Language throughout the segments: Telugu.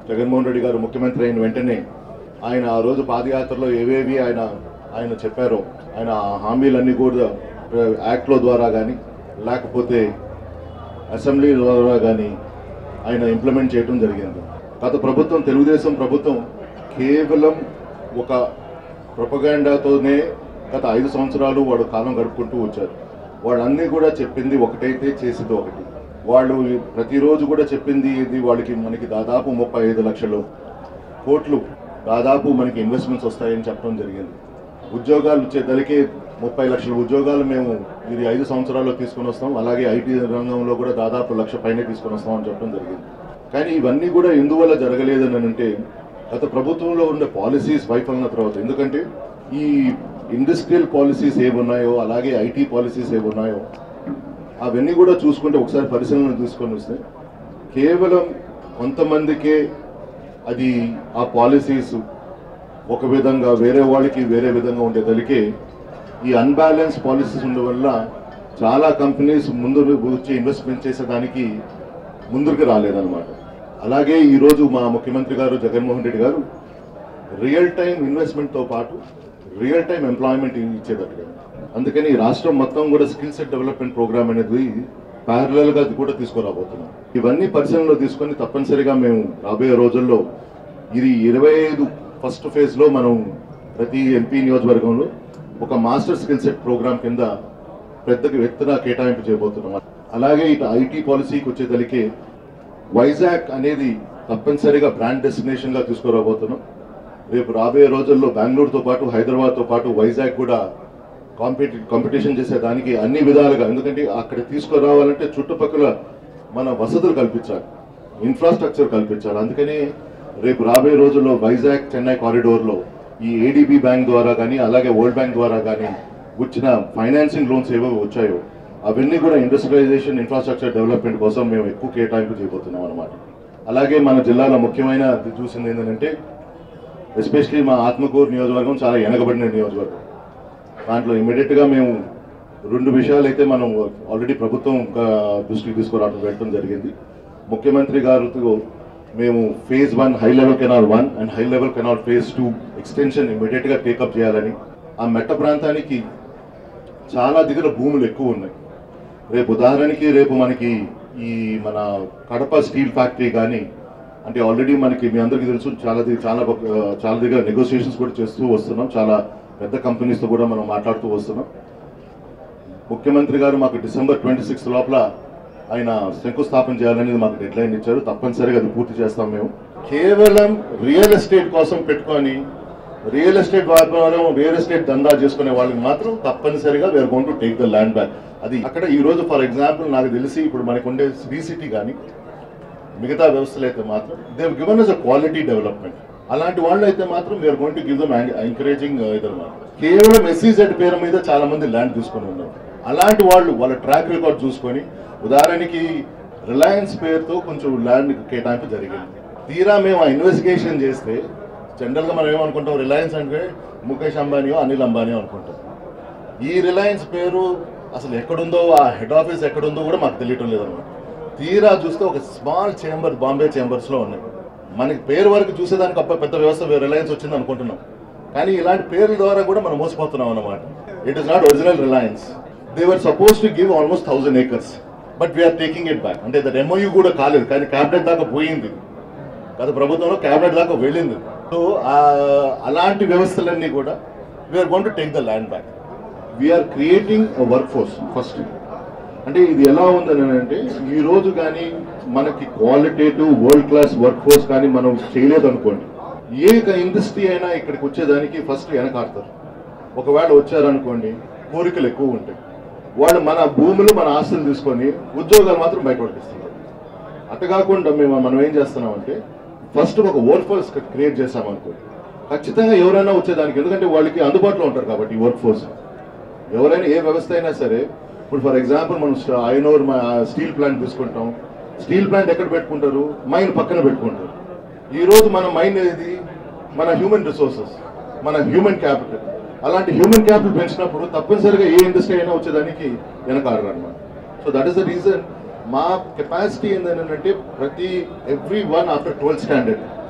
జగన్మోహన్ రెడ్డి గారు ముఖ్యమంత్రి అయిన వెంటనే ఆయన ఆ రోజు పాదయాత్రలో ఏవేవి ఆయన ఆయన చెప్పారో ఆయన ఆ హామీలన్నీ కూడా యాక్ట్లో ద్వారా కానీ లేకపోతే అసెంబ్లీ ద్వారా కానీ ఆయన ఇంప్లిమెంట్ చేయడం జరిగింది గత ప్రభుత్వం తెలుగుదేశం ప్రభుత్వం కేవలం ఒక ప్రొపగాండాతోనే గత ఐదు సంవత్సరాలు వాడు కాలం గడుపుకుంటూ వచ్చారు వాళ్ళన్నీ కూడా చెప్పింది ఒకటైతే చేసింది ఒకటి వాళ్ళు ప్రతిరోజు కూడా చెప్పింది ఇది వాళ్ళకి మనకి దాదాపు ముప్పై ఐదు లక్షలు కోట్లు దాదాపు మనకి ఇన్వెస్ట్మెంట్స్ వస్తాయని చెప్పడం జరిగింది ఉద్యోగాలు వచ్చేదలికే ముప్పై లక్షల ఉద్యోగాలు మేము ఇది ఐదు సంవత్సరాల్లో తీసుకొని వస్తాం అలాగే ఐటీ రంగంలో కూడా దాదాపు లక్ష పైనే తీసుకొని వస్తాం అని చెప్పడం జరిగింది కానీ ఇవన్నీ కూడా ఎందువల్ల జరగలేదని అంటే గత ప్రభుత్వంలో ఉండే పాలసీస్ వైఫల్యం తర్వాత ఎందుకంటే ఈ ఇండస్ట్రియల్ పాలసీస్ ఏమున్నాయో అలాగే ఐటీ పాలసీస్ ఏమున్నాయో అవన్నీ కూడా చూసుకుంటే ఒకసారి పరిశీలన తీసుకొని వస్తే కేవలం కొంతమందికే అది ఆ పాలసీస్ ఒక విధంగా వేరే వాళ్ళకి వేరే విధంగా ఉండేదలికే ఈ అన్బ్యాలెన్స్ పాలసీస్ ఉండడం వల్ల చాలా కంపెనీస్ ముందు వచ్చి ఇన్వెస్ట్మెంట్ చేసేదానికి ముందుకు రాలేదన్నమాట అలాగే ఈరోజు మా ముఖ్యమంత్రి గారు జగన్మోహన్ రెడ్డి గారు రియల్ టైం ఇన్వెస్ట్మెంట్తో పాటు రియల్ టైం ఎంప్లాయ్మెంట్ ఇచ్చేటట్టుగా అందుకని ఈ రాష్ట్రం మొత్తం కూడా స్కిల్ సెట్ డెవలప్మెంట్ ప్రోగ్రామ్ అనేది ప్యారలల్ గా కూడా తీసుకురాబోతున్నాం ఇవన్నీ పరిశీలనలో తీసుకొని తప్పనిసరిగా మేము రాబోయే రోజుల్లో ఇది ఇరవై ఐదు ఫస్ట్ ఫేజ్ లో మనం ప్రతి ఎంపీ నియోజకవర్గంలో ఒక మాస్టర్ స్కిల్ సెట్ ప్రోగ్రామ్ కింద పెద్ద ఎత్తున కేటాయింపు చేయబోతున్నాం అలాగే ఇటు ఐటీ పాలసీకి వచ్చేదలికే వైజాగ్ అనేది తప్పనిసరిగా బ్రాండ్ డెస్టినేషన్ గా తీసుకురాబోతున్నాం రేపు రాబోయే రోజుల్లో బెంగళూరుతో పాటు హైదరాబాద్తో పాటు వైజాగ్ కూడా కాంపిటి కాంపిటీషన్ చేసే దానికి అన్ని విధాలుగా ఎందుకంటే అక్కడ తీసుకురావాలంటే చుట్టుపక్కల మన వసతులు కల్పించాలి ఇన్ఫ్రాస్ట్రక్చర్ కల్పించాలి అందుకని రేపు రాబోయే రోజుల్లో వైజాగ్ చెన్నై కారిడోర్లో ఈ ఏడీబీ బ్యాంక్ ద్వారా కానీ అలాగే వరల్డ్ బ్యాంక్ ద్వారా కానీ వచ్చిన ఫైనాన్సింగ్ లోన్స్ ఏవో వచ్చాయో అవన్నీ కూడా ఇండస్ట్రియలైజేషన్ ఇన్ఫ్రాస్ట్రక్చర్ డెవలప్మెంట్ కోసం మేము ఎక్కువ కేటాయింపు చేయబోతున్నాం అనమాట అలాగే మన జిల్లాలో ముఖ్యమైన చూసింది ఏంటంటే ఎస్పెషలీ మా ఆత్మకూరు నియోజకవర్గం చాలా వెనకబడిన నియోజకవర్గం దాంట్లో ఇమీడియట్ గా మేము రెండు విషయాలు అయితే మనం ఆల్రెడీ ప్రభుత్వం ఒక దృష్టికి తీసుకురావడం వెళ్ళడం జరిగింది ముఖ్యమంత్రి గారితో మేము phase one high level canal one and high level canal phase two extension immediate గా టేకప్ చేయాలని ఆ మెట్ట ప్రాంతానికి చాలా దిగుల భూములు ఎక్కువ ఉన్నాయి రేపు ఉదాహరణకి రేపు మనకి ఈ మన కడప స్టీల్ ఫ్యాక్టరీ కానీ అంటే ఆల్రెడీ మనకి మీ అందరికీ తెలుసు చాలా ది- చాలా బ- చాలా దగ్గర నెగోసియేషన్స్ కూడా చేస్తూ వస్తున్నాం చాలా పెద్ద కంపెనీస్తో కూడా మనం మాట్లాడుతూ వస్తున్నాం ముఖ్యమంత్రి గారు మాకు డిసెంబర్ ట్వంటీ సిక్స్ లోపల ఆయన శంకుస్థాపన చేయాలనేది మాకు డెడ్ లైన్ ఇచ్చారు తప్పనిసరిగా అది పూర్తి చేస్తాం మేము కేవలం రియల్ ఎస్టేట్ కోసం పెట్టుకొని రియల్ ఎస్టేట్ వ్యాపారం రియల్ ఎస్టేట్ దందా చేసుకునే వాళ్ళకి మాత్రం తప్పనిసరిగా we're gone to take the land back అది అక్కడ ఈ రోజు ఫర్ ఎగ్జాంపుల్ నాకు తెలిసి ఇప్పుడు మనకు ఉండే శ్రీ సిటీ కానీ మిగతా వ్యవస్థలు అయితే మాత్రం they've given us a quality development అలాంటి వాళ్ళు అయితే మాత్రం we're going to give them encouraging ఇదన్నమాట కేవలం ఎస్సీజెడ్ పేరు మీద చాలా మంది ల్యాండ్ తీసుకొని ఉన్నారు అలాంటి వాళ్ళు వాళ్ళ ట్రాక్ రికార్డ్ చూసుకొని ఉదాహరణకి రిలయన్స్ పేరుతో కొంచెం ల్యాండ్ కేటాయింపు జరిగింది తీరా మేము ఆ ఇన్వెస్టిగేషన్ చేస్తే జనరల్గా మనం ఏమనుకుంటాం రిలయన్స్ అంటే ముఖేష్ అంబానీయో అనిల్ అంబానీయో అనుకుంటాం ఈ రిలయన్స్ పేరు అసలు ఎక్కడుందో ఆ హెడ్ ఆఫీస్ ఎక్కడుందో కూడా మాకు తెలియటం లేదన్నమాట తీరా చూస్తే ఒక స్మాల్ చేంబర్ బాంబే చేంబర్స్ లో ఉన్నాయి మనకి పేరు వరకు చూసేదానికి అప్ప పెద్ద వ్యవస్థ రిలయన్స్ వచ్చింది అనుకుంటున్నాం కానీ ఇలాంటి పేర్ల ద్వారా కూడా మనం మోసపోతున్నాం అన్నమాట it is not original Reliance they were supposed to give almost thousand acres but we're taking it back అంటే దట్ ఎంఓయూ కూడా కాలేదు కానీ క్యాబినెట్ దాకా పోయింది గత ప్రభుత్వంలో క్యాబినెట్ దాకా వెళ్ళింది సో అలాంటి వ్యవస్థలన్నీ కూడా we are gone to take the land back we are creating workforce first అంటే ఇది ఎలా ఉందని అంటే ఈ రోజు కానీ మనకి qualitative world class workforce కానీ మనం చేయలేదు అనుకోండి ఏ ఇండస్ట్రీ అయినా ఇక్కడికి వచ్చేదానికి ఫస్ట్ వెనకాడతారు ఒకవేళ వచ్చారనుకోండి కోరికలు ఎక్కువ ఉంటాయి వాళ్ళు మన భూములు మన ఆస్తులు తీసుకొని ఉద్యోగాలు మాత్రం బయట పట్టిస్తున్నారు అట్ట కాకుండా మేము మనం ఏం చేస్తున్నామంటే ఫస్ట్ ఒక వర్క్ ఫోర్స్ క్రియేట్ చేస్తామనుకోండి ఖచ్చితంగా ఎవరైనా వచ్చేదానికి ఎందుకంటే వాళ్ళకి అందుబాటులో ఉంటారు కాబట్టి ఈ వర్క్ ఫోర్స్ ఎవరైనా ఏ వ్యవస్థ అయినా సరే ఇప్పుడు ఫర్ ఎగ్జాంపుల్ మనం స్ట- ఐనోర్ మా స్టీల్ ప్లాంట్ తీసుకుంటాం స్టీల్ ప్లాంట్ ఎక్కడ పెట్టుకుంటారు మైన్ పక్కన పెట్టుకుంటారు ఈ రోజు మన మైన్ ఏది మన హ్యూమన్ రిసోర్సెస్ మన హ్యూమన్ క్యాపిటల్ అలాంటి హ్యూమన్ క్యాపిటల్ పెంచినప్పుడు తప్పనిసరిగా ఏ ఇండస్ట్రీ అయినా వచ్చేదానికి వెనకాడరు అనమాట so that is the reason మా కెపాసిటీ ఏంటంటే ప్రతి everyone after twelfth standard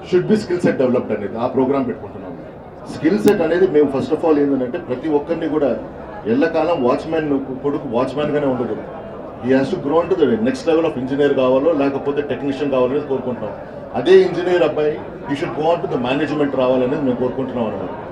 should be skill set developed అనేది ఆ ప్రోగ్రామ్ పెట్టుకుంటున్నాం స్కిల్ సెట్ అనేది మేము ఫస్ట్ ఆఫ్ ఆల్ ఏంటంటే ప్రతి ఒక్కరిని కూడా ఎల్లకాలం వాచ్మెన్ కొడుకు వాచ్మెన్ గానే ఉండకూడదు he has to grow to the next level of engineer కావాలో లేకపోతే టెక్నీషియన్ కావాలనేది కోరుకుంటున్నాం అదే ఇంజనీర్ అబ్బాయి he should go to the management రావాలనేది మేము కోరుకుంటున్నాం అనమాట